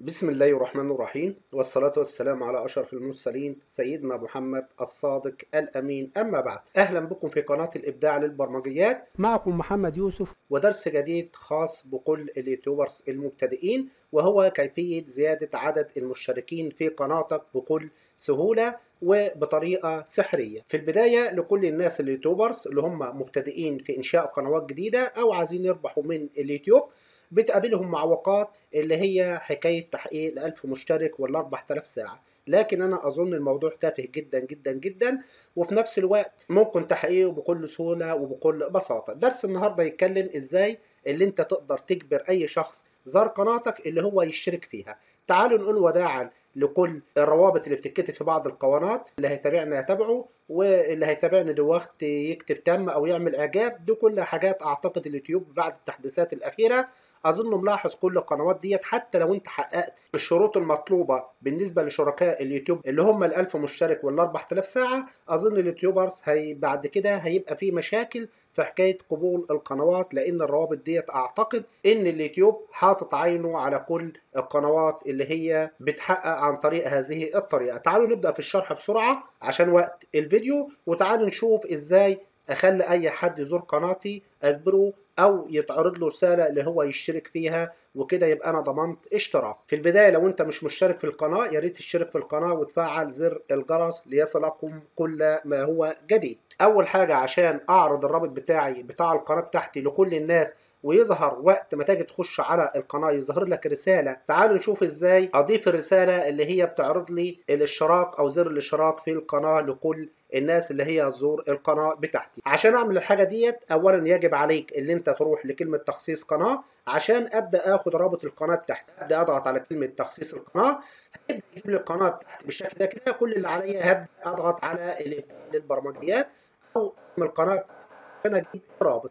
بسم الله الرحمن الرحيم والصلاة والسلام على أشرف المرسلين سيدنا محمد الصادق الأمين أما بعد أهلا بكم في قناة الإبداع للبرمجيات معكم محمد يوسف ودرس جديد خاص بكل اليوتيوبرز المبتدئين وهو كيفية زيادة عدد المشتركين في قناتك بكل سهولة وبطريقة سحرية في البداية لكل الناس اليوتيوبرز اللي هم مبتدئين في إنشاء قنوات جديدة أو عايزين يربحوا من اليوتيوب بتقابلهم معوقات اللي هي حكاية تحقيق الألف مشترك ولا 4000 ساعة لكن أنا أظن الموضوع تافه جدا جدا جدا وفي نفس الوقت ممكن تحقيقه بكل سهولة وبكل بساطة درس النهاردة يتكلم إزاي اللي أنت تقدر تجبر أي شخص زار قناتك اللي هو يشترك فيها تعالوا نقول وداعا لكل الروابط اللي بتتكتب في بعض القنوات اللي هيتابعنا يتابعه واللي هيتابعنا دلوقتي يكتب تم او يعمل اعجاب دي كل حاجات اعتقد اليوتيوب بعد التحديثات الاخيره اظن ملاحظ كل القنوات ديت حتى لو انت حققت الشروط المطلوبه بالنسبه لشركاء اليوتيوب اللي هم ال 1000 مشترك ولا 4000 ساعه اظن اليوتيوبرز هي بعد كده هيبقى في مشاكل في حكايه قبول القنوات لان الروابط ديت اعتقد ان اليوتيوب حاطط عينه على كل القنوات اللي هي بتحقق عن طريق هذه الطريقه تعالوا نبدا في الشرح بسرعه عشان وقت الفيديو وتعالوا نشوف ازاي اخلي اي حد يزور قناتي اجبره او يتعرض له رساله اللي هو يشترك فيها وكده يبقى انا ضمنت اشتراك في البدايه لو انت مش مشترك في القناه يا ريت تشترك في القناه وتفعل زر الجرس ليصلكم كل ما هو جديد اول حاجه عشان اعرض الرابط بتاعي بتاع القناه بتاعتي لكل الناس ويظهر وقت ما تيجي تخش على القناه يظهر لك رساله تعالوا نشوف ازاي اضيف الرساله اللي هي بتعرض لي الاشتراك او زر الاشتراك في القناه لكل الناس اللي هي تزور القناه بتاعتي عشان اعمل الحاجه ديت اولا يجب عليك اللي انت تروح لكلمه تخصيص قناه عشان ابدا اخد رابط القناه بتاعتي ابدا اضغط على كلمه تخصيص القناه هيبدا يجيب لي القناه بتاعتي بالشكل ده كده كل اللي عليا هبدا اضغط على البرمجيات او من القناه عشان اجيب رابط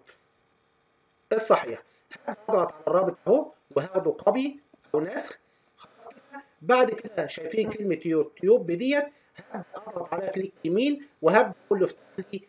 الصحيح هضغط على الرابط اهو وهاخده كوبي او نسخ بعد كده شايفين كلمه يوتيوب ديت هبدا اضغط عليها كليك يمين وهبدا اقول له افتح لي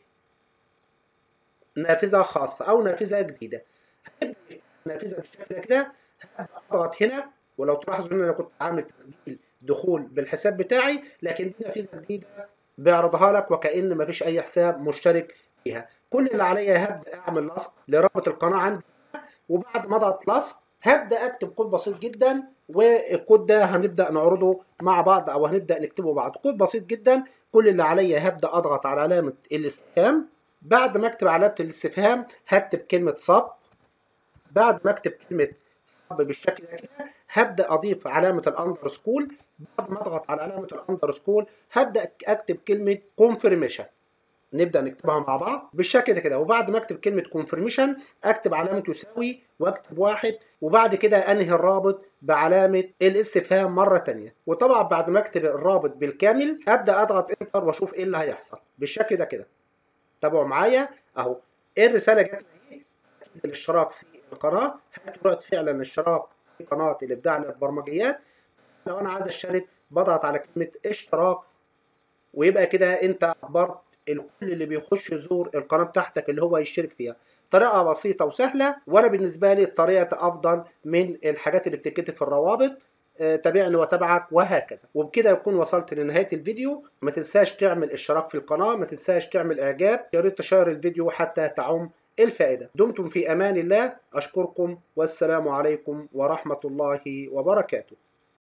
نافذه خاصه او نافذه جديده هبدا نافذه بالشكل كده هبدا اضغط هنا ولو تلاحظوا ان انا كنت عامل تسجيل دخول بالحساب بتاعي لكن دي نافذه جديده بيعرضها لك وكأن مفيش اي حساب مشترك فيها كل اللي عليا هبدا اعمل لصق لرابط القناه عندي وبعد ما اضغط لصق هبدا اكتب كود بسيط جدا والكود ده هنبدا نعرضه مع بعض او هنبدا نكتبه بعض كود بسيط جدا كل اللي عليا هبدا اضغط على علامه الاستفهام بعد ما اكتب علامه الاستفهام هكتب كلمه صب بعد ما اكتب كلمه صب بالشكل ده كده هبدا اضيف علامه الاندرسكول بعد ما اضغط على علامه الاندرسكول هبدا اكتب كلمه كونفirmation نبدا نكتبها مع بعض بالشكل ده كده وبعد ما اكتب كلمه كونفirmation اكتب علامه يساوي واكتب واحد وبعد كده انهي الرابط بعلامه الاستفهام مره ثانيه وطبعا بعد ما اكتب الرابط بالكامل ابدا اضغط انتر واشوف ايه اللي هيحصل بالشكل ده كده تابعوا معايا اهو ايه الرساله جت ايه الاشتراك في القناه هل فعلا الاشتراك في قناه الابداع للبرمجيات لو انا عايز اشترك بضغط على كلمه اشتراك ويبقى كده انت عبرت الكل اللي بيخش يزور القناه بتاعتك اللي هو يشترك فيها طريقه بسيطه وسهله وانا بالنسبه لي الطريقه افضل من الحاجات اللي بتتكتب في الروابط آه تابعني وتابعك وهكذا وبكده يكون وصلت لنهايه الفيديو ما تنساش تعمل اشتراك في القناه ما تنساش تعمل اعجاب يا ريت تشير الفيديو حتى تعم الفائده دمتم في امان الله اشكركم والسلام عليكم ورحمه الله وبركاته